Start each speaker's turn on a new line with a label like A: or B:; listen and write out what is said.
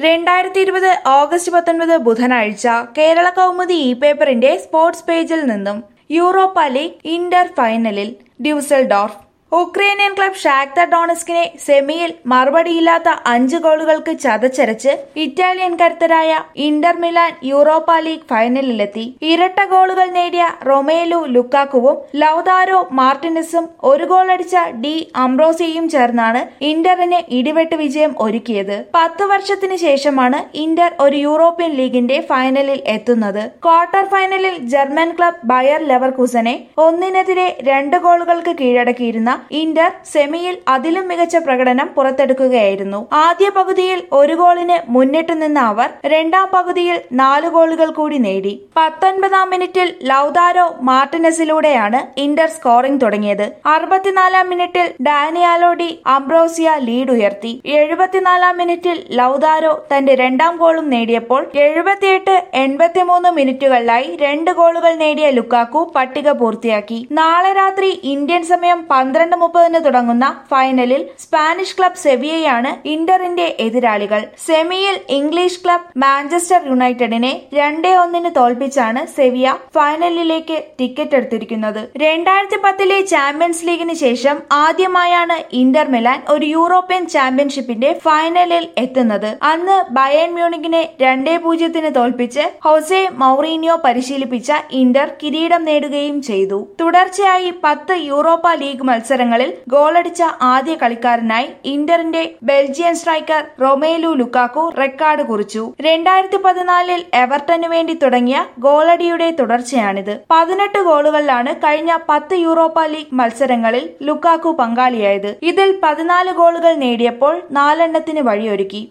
A: രണ്ടായിരത്തി ഇരുപത് ഓഗസ്റ്റ് പത്തൊൻപത് ബുധനാഴ്ച കേരള കൗമുദി ഇ പേപ്പറിന്റെ സ്പോർട്സ് പേജിൽ നിന്നും യൂറോപ്പ ലീഗ് ഇന്റർ ഫൈനലിൽ ഡ്യൂസൽഡോർഫ് ഉക്രൈനിയൻ ക്ലബ് ഷാക്തർ ഡോണസ്കിനെ സെമിയിൽ മറുപടിയില്ലാത്ത അഞ്ച് ഗോളുകൾക്ക് ചതച്ചരച്ച് ഇറ്റാലിയൻ കരുത്തരായ ഇന്റർ മിലാൻ യൂറോപ്പ ലീഗ് ഫൈനലിലെത്തി ഇരട്ട ഗോളുകൾ നേടിയ റൊമേലു ലുക്കാക്കുവും ലൗദാരോ മാർട്ടിനസും ഒരു ഗോളടിച്ച ഡി അംബ്രോസിയും ചേർന്നാണ് ഇന്ററിന് ഇടിവെട്ട് വിജയം ഒരുക്കിയത് പത്ത് വർഷത്തിന് ശേഷമാണ് ഇന്റർ ഒരു യൂറോപ്യൻ ലീഗിന്റെ ഫൈനലിൽ എത്തുന്നത് ക്വാർട്ടർ ഫൈനലിൽ ജർമ്മൻ ക്ലബ് ബയർ ലെവർകൂസനെ ഒന്നിനെതിരെ രണ്ട് ഗോളുകൾക്ക് കീഴടക്കിയിരുന്ന ഇന്റർ സെമിയിൽ അതിലും മികച്ച പ്രകടനം പുറത്തെടുക്കുകയായിരുന്നു ആദ്യ പകുതിയിൽ ഒരു ഗോളിന് മുന്നിട്ട് നിന്ന അവർ രണ്ടാം പകുതിയിൽ നാല് ഗോളുകൾ കൂടി നേടി പത്തൊൻപതാം മിനിറ്റിൽ ലൗദാരോ മാർട്ടിനസിലൂടെയാണ് ഇന്റർ സ്കോറിംഗ് തുടങ്ങിയത് അറുപത്തിനാലാം മിനിറ്റിൽ ഡാനിയാലോ ഡി അംബ്രോസിയ ലീഡ് ഉയർത്തി എഴുപത്തിനാലാം മിനിറ്റിൽ ലൗദാരോ തന്റെ രണ്ടാം ഗോളും നേടിയപ്പോൾ എഴുപത്തിയെട്ട് എൺപത്തിമൂന്ന് മിനിറ്റുകളിലായി രണ്ട് ഗോളുകൾ നേടിയ ലുക്കാക്കു പട്ടിക പൂർത്തിയാക്കി നാളെ രാത്രി ഇന്ത്യൻ സമയം പന്ത്രണ്ട് മുപ്പതിന് തുടങ്ങുന്ന ഫൈനലിൽ സ്പാനിഷ് ക്ലബ് സെവിയയാണ് ഇന്ററിന്റെ എതിരാളികൾ സെമിയിൽ ഇംഗ്ലീഷ് ക്ലബ് മാഞ്ചസ്റ്റർ യുണൈറ്റഡിനെ രണ്ടേ ഒന്നിന് തോൽപ്പിച്ചാണ് സെവിയ ഫൈനലിലേക്ക് ടിക്കറ്റ് എടുത്തിരിക്കുന്നത് രണ്ടായിരത്തി പത്തിലെ ചാമ്പ്യൻസ് ലീഗിന് ശേഷം ആദ്യമായാണ് ഇന്റർ മിലാൻ ഒരു യൂറോപ്യൻ ചാമ്പ്യൻഷിപ്പിന്റെ ഫൈനലിൽ എത്തുന്നത് അന്ന് ബയൺ മ്യൂണിക്കിനെ രണ്ടേ പൂജ്യത്തിന് തോൽപ്പിച്ച് ഹൊസെ മൗറീനിയോ പരിശീലിപ്പിച്ച ഇന്റർ കിരീടം നേടുകയും ചെയ്തു തുടർച്ചയായി പത്ത് യൂറോപ്പ ലീഗ് മത്സരങ്ങളിൽ ഗോളടിച്ച ആദ്യ കളിക്കാരനായി ഇന്ററിന്റെ Belgian striker Romelu Lukaku record കുറിച്ചു രണ്ടായിരത്തി പതിനാലിൽ എവർട്ടനു വേണ്ടി തുടങ്ങിയ ഗോളടിയുടെ തുടർച്ചയാണിത് പതിനെട്ട് ഗോളുകളിലാണ് കഴിഞ്ഞ പത്ത് യൂറോപ്പ ലീഗ് മത്സരങ്ങളിൽ ലുക്കാക്കു പങ്കാളിയായത് ഇതിൽ പതിനാല് ഗോളുകൾ നേടിയപ്പോൾ നാലെണ്ണത്തിന് വഴിയൊരുക്കി